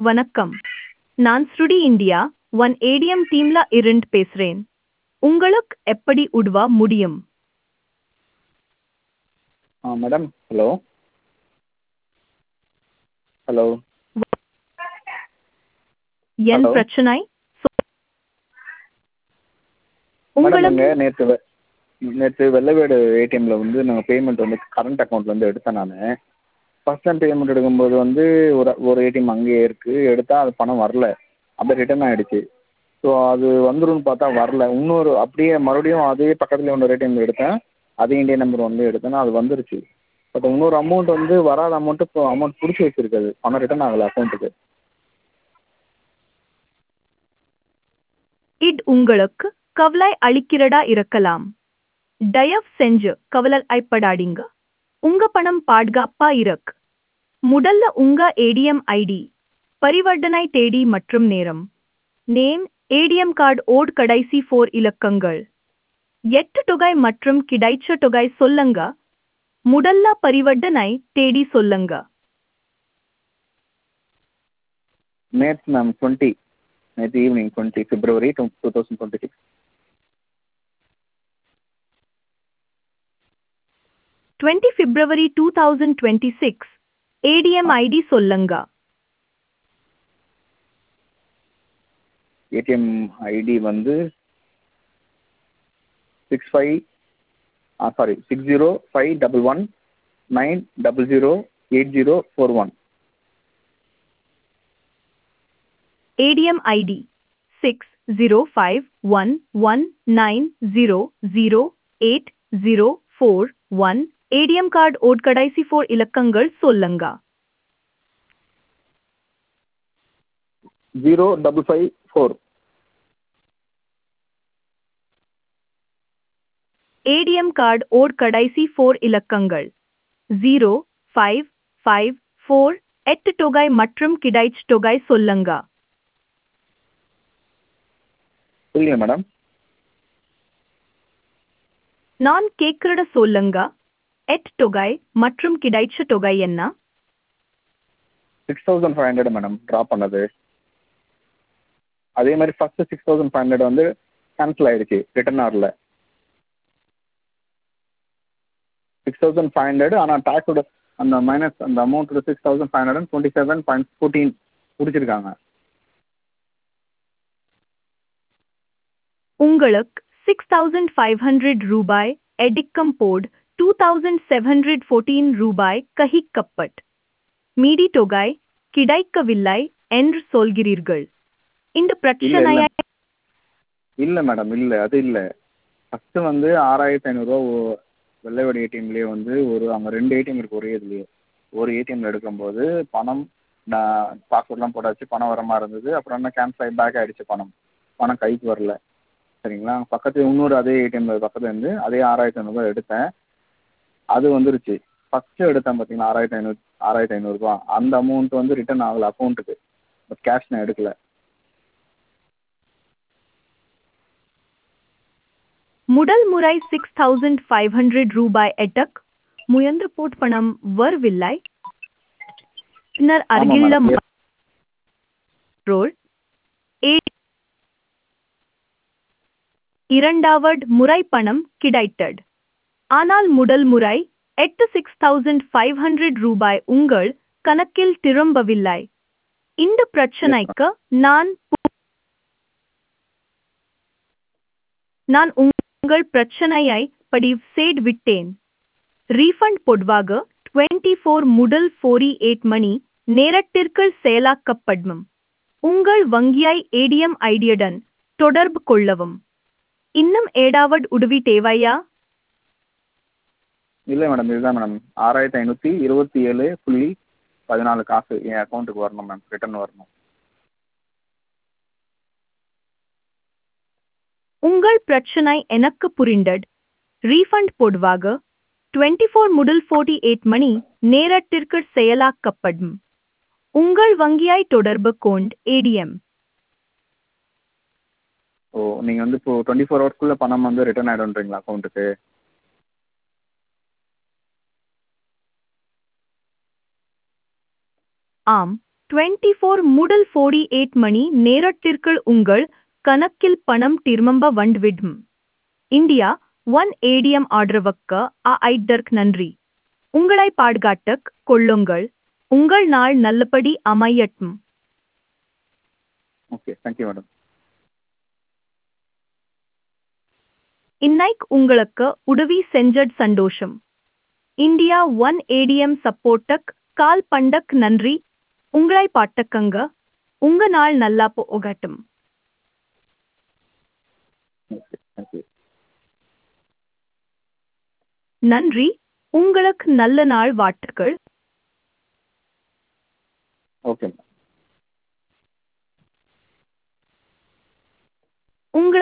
வணக்கம் நான் ஸ்ருடி இந்தியா ஒன் ஏடிஎம் டீம்ல இருந்து பேசுறேன் உங்களுக்கு எப்படி உதவ முடியும் ஆ மேடம் ஹலோ ஹலோ என் Hello. பிரச்சனை சொ- மேடம் உங்களுக்கு நாங்கள் நேற்று வெ நேற்று வெள்ளவேடு ஏடிஎம்மில் வந்து நாங்கள் பேமெண்ட் வந்து கரண்ட் அக்கௌண்ட்லேருந்து எடுத்தேன் நான் ஃபஸ்ட் டைம் பேமெண்ட் எடுக்கும்போது வந்து ஒரு ஒரு ஏடிஎம் அங்கேயே இருக்குது எடுத்தால் அது பணம் வரல அப்படியே ரிட்டர்ன் ஆகிடுச்சு ஸோ அது வந்துரும்னு பார்த்தா வரல இன்னொரு அப்படியே மறுபடியும் அதே பக்கத்தில் இன்னொரு ஏடிஎம்மில் எடுத்தேன் அதே இந்தியன் நம்பர் வந்து எடுத்தேன்னா அது வந்துருச்சு பட் இன்னொரு அமௌண்ட் வந்து வராத அமௌண்ட்டு இப்போ அமௌண்ட் பிடிச்சி வச்சிருக்குது பணம் ரிட்டர்ன் ஆகலை அக்கௌண்ட்டுக்கு இது உங்களுக்கு கவலை அளிக்கிறதா இருக்கலாம் தயவு செஞ்சு கவலைப்படாதீங்க உங்க பணம் பாதுகாப்பா இருக்கு முதல்ல உங்க ஏடிஎம் ஐடி பரிவர்த்தனை தேதி மற்றும் நேரம் நேம் ஏடிஎம் கார்டு ஓட் கடைசி ஃபோர் இலக்கங்கள் எட்டு தொகை மற்றும் கிடைச்ச தொகை சொல்லுங்க முதல்ல பரிவர்த்தனை தேதி சொல்லுங்க நேற்று மேம் டுவெண்ட்டி நேற்று evening twenty February two two thousand twenty six twenty February two thousand twenty six ATM ID சொல்லுங்க ஏடிஎம் ஐடி வந்து six five ah sorry six zero five double one nine double zero eight zero four one ADM ID 605119008041 ADM card ஓட் கடைசி four இலக்கங்கள் சொல்லுங்க zero double five four ATM card ஓட் கடைசி four இலக்கங்கள் zero five five four எட்டு தொகை மற்றும் கிடைச்ச தொகை சொல்லுங்க புரியல மேடம் நான் கேட்கிறத சொல்லுங்க எட்டு தொகை மற்றும் கிடைச்ச தொகை என்ன six thousand five hundred madam drop பண்ணது அதே மாதிரி first six thousand five hundred வந்து கேன்சல் ஆகிடுச்சு ரிட்டர்ன் ஆகல சிக்ஸ் தௌசண்ட் ஃபைவ் ஹண்ட்ரட் ஆனால் டேக்ஸோட அந்த மைனஸ் அந்த அமௌண்ட்டோட six thousand five hundred twenty seven point fourteen பிடிச்சிருக்காங்க உங்களுக்கு சிக்ஸ் தௌசண்ட் ஃபைவ் ஹண்ட்ரட் ரூபாய் எடிக்கம் போட் two thousand seven hundred fourteen ரூபாய் கஹிக்கப்பட் மீதி தொகை கிடைக்கவில்லை என்று சொல்கிறீர்கள் இந்த பிரச்சனையை இல்லை மேடம் இல்லை அது இல்லை ஃபஸ்ட்டு வந்து ஆறாயிரத்தி ஐநூறுரூவா வெள்ளைவடி ஏடிஎம்லேயே வந்து ஒரு அங்கே ரெண்டு ஏடிஎம் இருக்குது ஒரே இதுலேயே ஒரு ஏடிஎம்மில் எடுக்கும்போது பணம் நான் பாஸ்வேர்ட்லாம் போட்டாச்சு பணம் வர மாதிரி இருந்தது அப்புறம் என்ன கேன்சல் ஆகி பேக் ஆகிடுச்சு பணம் பணம் கைக்கு வரல சரிங்களா பக்கத்து இன்னொரு அதே ஏடிஎம்மில் பக்கத்துல இருந்து அதே ஆறாயிரத்தி ஐநூறுரூவா எடுத்தேன் அது வந்துருச்சு ஃபஸ்ட்டு எடுத்தேன் பார்த்தீங்களா ஆறாயிரத்தி ஐநூறு ஆறாயிரத்தி ஐநூறுரூவா அந்த அமௌண்ட் வந்து ரிட்டர்ன் ஆகலை அக்கௌண்ட்டுக்கு பட் கேஷ் நான் எடுக்கல முதல் முறை சிக்ஸ் தௌசண்ட் ஃபைவ் ஹண்ட்ரட் ரூபாய் எட்டக் முயன்று போட் பணம் வரவில்லை பின்னர் ஆமாம் அருகிலுள்ள மேடம் ரோல் ஏ- இரண்டாவது முறை பணம் கிடைத்தது ஆனால் முதல் முறை எட்டு சிக்ஸ் தௌசண்ட் ஃபைவ் ஹண்ட்ரட் ரூபாய் உங்கள் கணக்கில் திரும்பவில்லை இந்த பிரச்சனைக்கு நான் பு- நான் உங்கள் பிரச்சனையை பதிவு செய்து விட்டேன் ரீஃபண்ட் பொதுவாக டுவெண்ட்டி ஃபோர் முதல் ஃபோரி எயிட் மணி நேரத்திற்குள் செயலாக்கப்படும் உங்கள் வங்கியை ஏடிஎம் ஐடியுடன் தொடர்பு கொள்ளவும் இன்னும் ஏதாவது உதவி தேவையா இல்லை மேடம் இதுதான் மேடம் ஆறாயிரத்தி ஐநூற்றி இருபத்தி ஏழு புள்ளி பதினாலு காசு என் அக்கௌண்ட்டுக்கு வரணும் மேம் ரிட்டர்ன் வரணும் உங்கள் பிரச்சனை எனக்கு புரிந்தது ரீஃபண்ட் பொதுவாக டுவெண்ட்டி ஃபோர் முதல் ஃபோர்ட்டி எயிட் மணி நேரத்திற்கு செயலாக்கப்படும் உங்கள் வங்கியை தொடர்பு கொண்டு ஏடிஎம் ஓ நீங்கள் வந்து இப்போ டுவெண்ட்டி ஃபோர் ஹவர்ஸ்க்குள்ளே பணம் வந்து ரிட்டர்ன் ஆகிடும்ன்றீங்களா அக்கௌண்ட்டுக்கு ஆம் டுவெண்ட்டி ஃபோர் முதல் ஃபோர்டி எயிட் மணி நேரத்திற்குள் உங்கள் கணக்கில் பணம் திரும்ப வந்துவிடும் இந்தியா ஒன் ஏடிஎம் ஆதரவுக்கு ஆ ஐட்டர்க் நன்றி உங்களை பாதுகாத்துக் கொள்ளுங்கள் உங்கள் நாள் நல்லபடி அமையட்டும் ஓகே தேங்க்யூ மேடம் இன்னைக்கு உங்களுக்கு உதவி செஞ்சட் சந்தோஷம் இந்தியா ஒன் ஏடிஎம் சப்போர்ட்டக் கால் பண்டக் நன்றி உங்களை பாட்டக்கங்க உங்க நாள் நல்லா போகட்டும் ஓகே தேங்க்யூ நன்றி உங்களுக்கு நல்ல நாள் வாழ்த்துக்கள் ஓகே மேடம் உங்களை